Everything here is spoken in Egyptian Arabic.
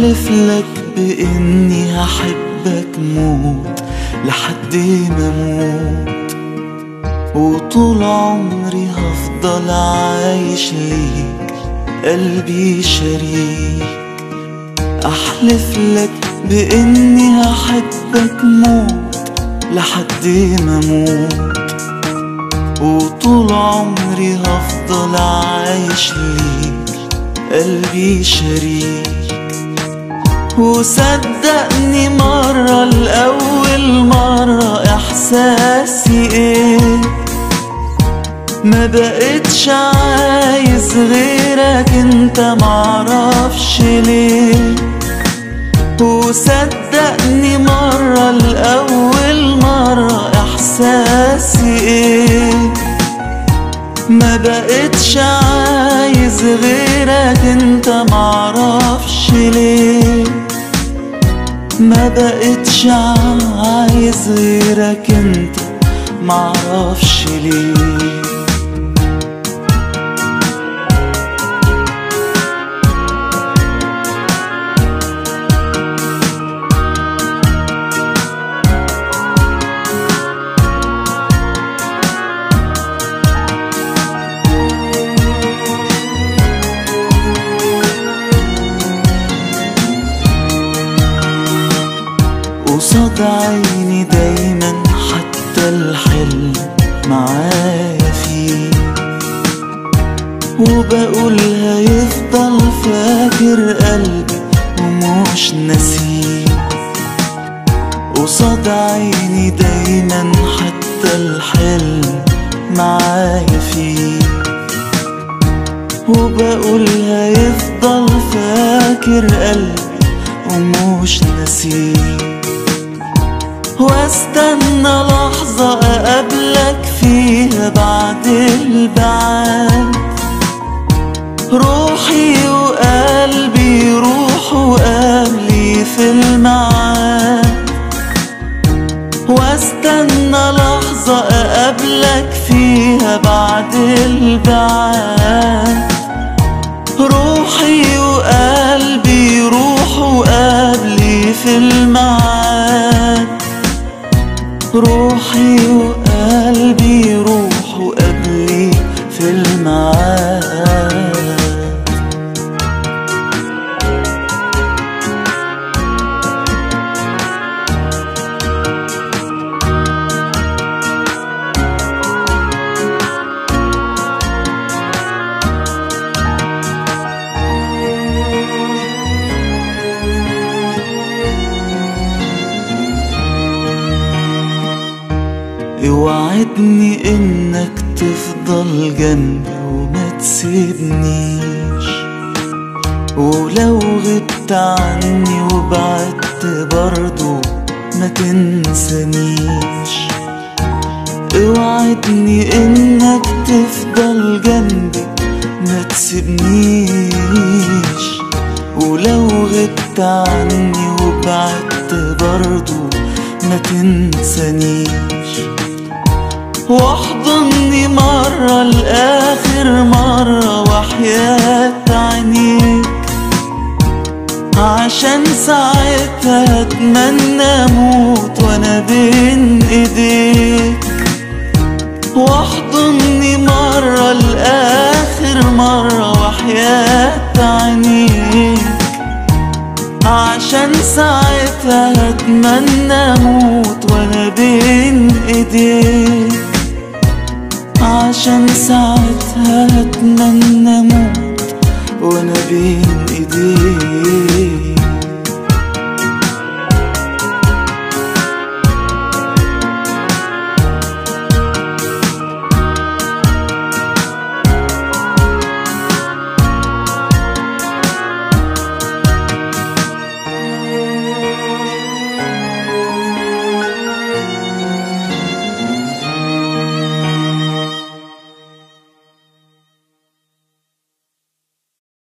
أحلف لك بإني هحبك موت لحد ما أموت وطول عمري هفضل عايش ليك قلبي شريك أحلف لك بإني هحبك موت لحد ما أموت وطول عمري هفضل عايش ليك قلبي شريك وصدقني مرة الأول مرة إحساسي إيه ما بقتش عايز غيرك انت معرفش ليه وصدقني مرة الأول مرة إحساسي إيه ما بقتش عايز غيرك انت معرفش ليه ما بقتش عايز غيرك انت معرفش ليه قصاد عيني دايما حتى الحلم معايا فيه وبقول هيفضل فاكر قلبي ومش ناسيه قصاد عيني دايما حتى الحلم معايا فيه وبقول هيفضل فاكر قلبي ومش ناسيه واستنى لحظة أقابلك فيها بعد البعاد روحي وقلبي يروحوا قبلي في الميعاد واستنى لحظة أقابلك فيها بعد البعاد روحي وقلبي يروحوا قبلي في الميعاد روحي وقلبي يروحوا قبلي في الميعاد اوعدني انك تفضل جنبي وما تسيبنيش ولو غبت عني وبعدت برضو ما تنسانيش اوعدني انك تفضل جنبي ما تسيبنيش ولو غبت عني وبعدت برضو ما تنسانيش واحضني مرة لآخر مرة وحياة عينيك عشان ساعتها اتمنى اموت وانا بين ايديك واحضني مرة لآخر مرة وحياة عينيك عشان ساعتها اتمنى اموت وانا بين ايديك عشان ساعتها اتمنى اموت وانا بين ايديك